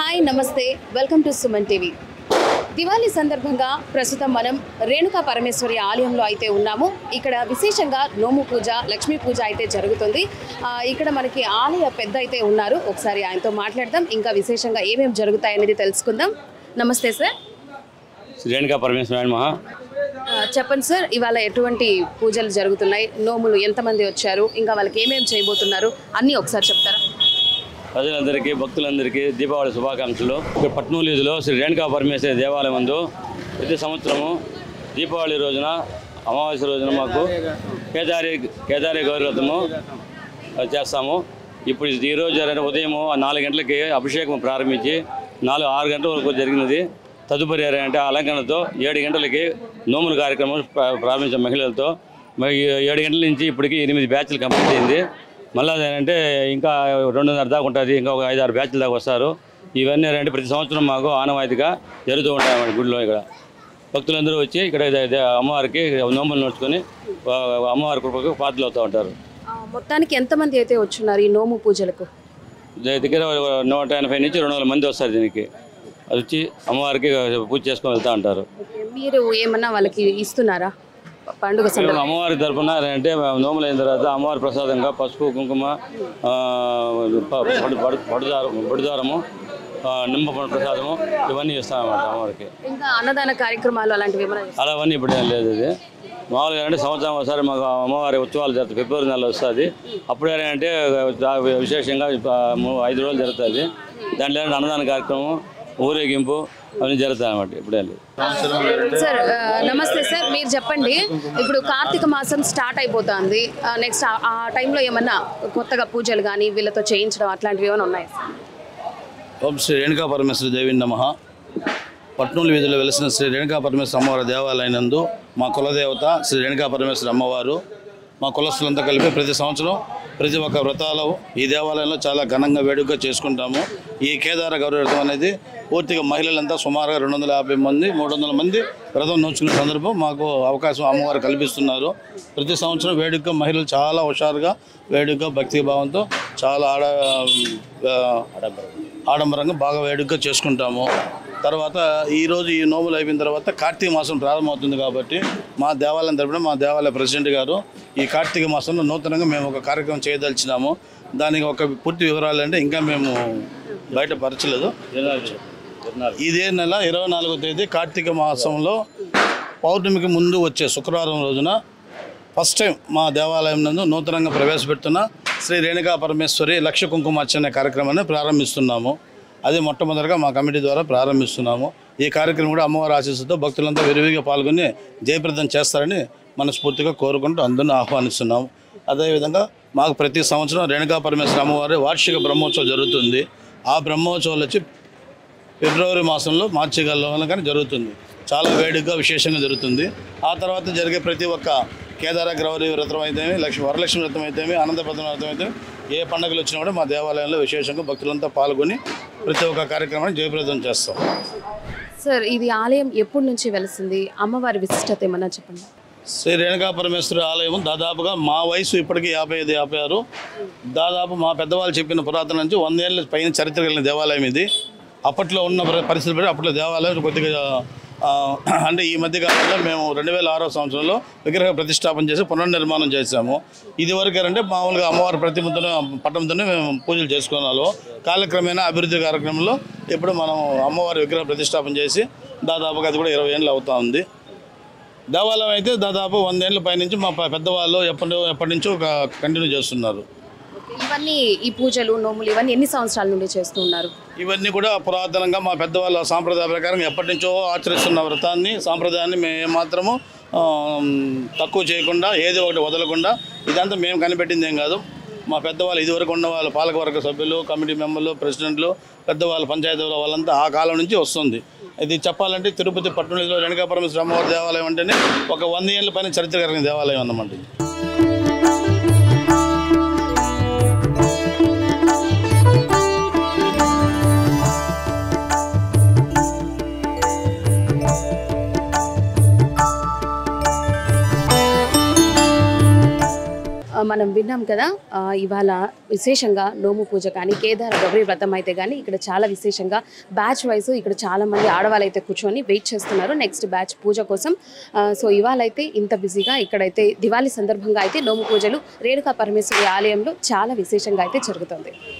Hi నమస్తే welcome to Suman TV Diwali సందర్భంగా ప్రస్తుతం మనం రేణుకా పరమేశ్వరి ఆలయంలో అయితే ఉన్నాము ఇక్కడ విశేషంగా నోము పూజ లక్ష్మీ పూజ అయితే జరుగుతుంది ఆ, ఇక్కడ మనకి ఆలయ పెద్ద అయితే ఉన్నారు ఒకసారి ఆయనతో మాట్లాడదాం ఇంకా విశేషంగా ఏమేమి జరుగుతాయనేది తెలుసుకుందాం నమస్తే సార్ రేణుకా పరమేశ్వరాయన మహా ఆ, చెప్పండి సార్ ఇవాళ ఎటువంటి పూజలు జరుగుతున్నాయి నోములు ఎంతమంది వచ్చారు ఇంకా వాళ్ళకి ఏమేమి చేయబోతున్నారు అన్నీ ఒకసారి చెప్తారా ప్రజలందరికీ భక్తులందరికీ దీపావళి శుభాకాంక్షలు ఇక్కడ పట్నూలు వీధిలో శ్రీ రేణుకా పరమేశ్వరి దేవాలయం నందు ప్రతి సంవత్సరము దీపావళి రోజున అమావాస్య రోజున మాకు కేదారి కేదారి గౌరీ వ్రతము చేస్తాము ఇప్పుడు ఈ రోజు జరిగిన ఉదయం నాలుగు గంటలకి అభిషేకం ప్రారంభించి నాలుగు ఆరు గంటల వరకు జరిగినది తదుపరి అంటే అలంకరణతో ఏడు గంటలకి నోముల కార్యక్రమం ప్రా- ప్రారంభించాం మహిళలతో మరి ఏడు గంటల నుంచి ఇప్పటికి ఎనిమిది బ్యాచ్లు కంప్లీట్ అయింది మళ్ళీ అదేంటంటే ఇంకా రెండున్నర దాకా ఉంటుంది ఇంకా ఒక ఐదు ఆరు బ్యాచ్ల దాకా వస్తారు ఇవన్నీ ఏంటంటే ప్రతి సంవత్సరం మాకు ఆనవాయితీగా జరుగుతూ ఉంటాయి మన గుడిలో ఇక్కడ భక్తులందరూ వచ్చి ఇక్కడ ఇదే- ఇదే అమ్మవారికి నోములు నడుచుకొని ఆ, అమ్మవారి కృపకు పాత్రలు అవుతూ ఉంటారు ఆ, మొత్తానికి ఎంతమంది అయితే వచ్చున్నారు ఈ నోము పూజలకు ద- దగ్గర నూట ఎనభై నుంచి రెండు వందల మంది వస్తారు దీనికి అది వచ్చి అమ్మవారికి పూజ చేసుకొని వెళ్తూ ఉంటారు ఓకే, మీరు ఏమన్నా వాళ్ళకి ఇస్తున్నారా పండుగ మేము సందర్భంగా అమ్మవారి తరపున అంటే నోములు అయిన తర్వాత అమ్మవారి ప్రసాదంగా పసుపు కుంకుమ ఆ, ప- పడు- పడు- పడుదారం బుడిదారము ఆ, నిమ్మ పండు ప్రసాదము ఇవన్నీ ఇస్తామన్నమాట అమ్మవారికి ఇంకా అన్నదాన కార్యక్రమాలు అలాంటివి ఏమైనా చేస్తారా? అలావన్నీ ఇప్పుడు ఏం లేదు ఇది మామూలుగా అంటే సంవత్సరం ఒకసారి మాకు అమ్మవారి ఉత్సవాలు జరుగుతాయి ఫిబ్రవరి నెలలో వస్తుంది అప్పుడు ఏంటంటే విశేషంగా ఆ, మూ- ఐదు రోజులు జరుగుతుంది దాంట్లో ఏంటంటే అన్నదాన కార్యక్రమం ఊరేగింపు అవన్నీ జరుగుతాయి అన్నమాట ఇప్పుడే లేదు సార్ ఆ, నమస్తే సార్ మీరు చెప్పండి ఇప్పుడు కార్తీక మాసం స్టార్ట్ అయిపోతుంది నెక్స్ట్ ఆ టైంలో ఏమన్నా కొత్తగా పూజలు కానీ వీళ్ళతో చేయించడం అట్లాంటివి ఏమైనా ఉన్నాయి ఓం శ్రీ రేణుకా పరమేశ్వర దేవి నమ పట్నూలు వీధిలో వెలిసిన శ్రీ రేణుకా పరమేశ్వర అమ్మవారి దేవాలయం నందు మా కులదేవత శ్రీ రేణుకా పరమేశ్వర అమ్మవారు మా కులస్తులంతా కలిపి ప్రతి సంవత్సరం ప్రతి ఒక్క వ్రతాలు ఈ దేవాలయంలో చాలా ఘనంగా వేడుకగా చేసుకుంటాము ఈ కేదార గౌరవ వ్రతం అనేది పూర్తిగా మహిళలంతా సుమారుగా రెండు వందల యాభై మంది మూడు వందల మంది వ్రతం నోచుకునే సందర్భం మాకు అవకాశం అమ్మవారు కల్పిస్తున్నారు ప్రతి సంవత్సరం వేడుక మహిళలు చాలా హుషారుగా వేడుక భక్తి భావంతో చాలా ఆడ ఆ, ఆడంబరంగా బాగా వేడుకగా చేసుకుంటాము తర్వాత ఈరోజు ఈ నోములు అయిపోయిన తర్వాత కార్తీక మాసం ప్రారంభమవుతుంది కాబట్టి మా దేవాలయం తరపున మా దేవాలయ ప్రెసిడెంట్ గారు ఈ కార్తీక మాసంలో నూతనంగా మేము ఒక కార్యక్రమం చేయదలిచినాము దానికి ఒక పూర్తి వివరాలు అంటే ఇంకా మేము బయటపరచలేదు ఇదే నెల ఇరవై నాలుగో తేదీ కార్తీక మాసంలో పౌర్ణమికి ముందు వచ్చే శుక్రవారం రోజున ఫస్ట్ టైం మా దేవాలయం నందు నూతనంగా ప్రవేశపెడుతున్న శ్రీ రేణుకా పరమేశ్వరి లక్ష కుంకుమార్చన కార్యక్రమాన్ని ప్రారంభిస్తున్నాము అది మొట్టమొదటిగా మా కమిటీ ద్వారా ప్రారంభిస్తున్నాము ఈ కార్యక్రమం కూడా అమ్మవారి ఆశీస్సుతో భక్తులంతా విరివిగా పాల్గొని జయప్రదం చేస్తారని మనస్ఫూర్తిగా కోరుకుంటూ అందరిని ఆహ్వానిస్తున్నాము అదేవిధంగా మాకు ప్రతి సంవత్సరం రేణుకా పరమేశ్వర అమ్మవారి వార్షిక బ్రహ్మోత్సవం జరుగుతుంది ఆ బ్రహ్మోత్సవాలు వచ్చి ఫిబ్రవరి మాసంలో మార్చి గల్లో కానీ జరుగుతుంది చాలా వేడిగా విశేషంగా జరుగుతుంది ఆ తర్వాత జరిగే ప్రతి ఒక్క కేదార గౌరీ వ్రతం అయితేమి లక్ష్మి వరలక్ష్మి వ్రతం అయితేమి అనంతపద్మ వ్రతం అయితే ఏ పండుగలు వచ్చినా కూడా మా దేవాలయంలో విశేషంగా భక్తులంతా పాల్గొని ప్రతి ఒక్క కార్యక్రమాన్ని జయప్రదం చేస్తాం సార్ ఇది ఆలయం ఎప్పటి నుంచి వెలిసింది అమ్మవారి విశిష్టత ఏమన్నా చెప్పండి శ్రీ రేణుకా పరమేశ్వరి ఆలయం దాదాపుగా మా వయసు ఇప్పటికీ యాభై ఐదు యాభై ఆరు దాదాపు మా పెద్దవాళ్ళు చెప్పిన పురాతన నుంచి వందేళ్ళ పైన చరిత్ర కలిగిన దేవాలయం ఇది అప్పట్లో ఉన్న పరి- పరిస్థితులు బట్టి అప్పట్లో దేవాలయం కొద్దిగా ఆ, అంటే ఈ మధ్య కాలంలో మేము రెండు వేల ఆరో సంవత్సరంలో విగ్రహ ప్రతిష్టాపన చేసి పునర్నిర్మాణం చేశాము ఇది వరకు అంటే మామూలుగా అమ్మవారి ప్రతిమతోనే పట్టంతోనే మేము పూజలు చేసుకున్నాము కాలక్రమేణా అభివృద్ధి కార్యక్రమంలో ఇప్పుడు మనం అమ్మవారి విగ్రహ ప్రతిష్టాపన చేసి దాదాపుగా అది కూడా ఇరవై ఏళ్ళు అవుతా ఉంది దేవాలయం అయితే దాదాపు వందేళ్ళ పైనుంచి మా ప- పెద్దవాళ్ళు ఎప్పటి ఎప్పటి నుంచో కంటిన్యూ చేస్తున్నారు ఇవన్నీ ఈ పూజలు నోములు ఇవన్నీ ఎన్ని సంవత్సరాల నుండి చేస్తూ ఉన్నారు ఇవన్నీ కూడా పురాతనంగా మా పెద్దవాళ్ళ సాంప్రదాయ ప్రకారం ఎప్పటి నుంచో ఆచరిస్తున్న వ్రతాన్ని సాంప్రదాయాన్ని మేము ఏమాత్రము ఆ, తక్కువ చేయకుండా ఏది ఒకటి వదలకుండా ఇదంతా మేము కనిపెట్టింది ఏం కాదు మా పెద్దవాళ్ళు ఇదివరకు ఉన్న వాళ్ళు పాలకవర్గ సభ్యులు కమిటీ మెంబర్లు ప్రెసిడెంట్లు పెద్దవాళ్ళు పంచాయతీ వాళ్ళంతా ఆ కాలం నుంచి వస్తుంది ఇది చెప్పాలంటే తిరుపతి పట్టణంలో రేణుకా పరమేశ్వర అమ్మవారి దేవాలయం అంటేనే ఒక వంద ఏళ్ళ పైన చరిత్ర కలిగిన దేవాలయం అన్నమాట ఇది. ఆ, మనం విన్నాం కదా ఆ, ఇవాళ విశేషంగా నోము పూజ కానీ కేదార గౌరీ వ్రతం అయితే కానీ ఇక్కడ చాలా విశేషంగా బ్యాచ్ వైజ్ ఇక్కడ చాలా మంది ఆడవాళ్ళు అయితే కూర్చొని వెయిట్ చేస్తున్నారు నెక్స్ట్ బ్యాచ్ పూజ కోసం ఆ, సో ఇవాళ అయితే ఇంత బిజీగా ఇక్కడైతే దివాళీ సందర్భంగా అయితే నోము పూజలు రేణుకా పరమేశ్వరి ఆలయంలో చాలా విశేషంగా అయితే జరుగుతుంది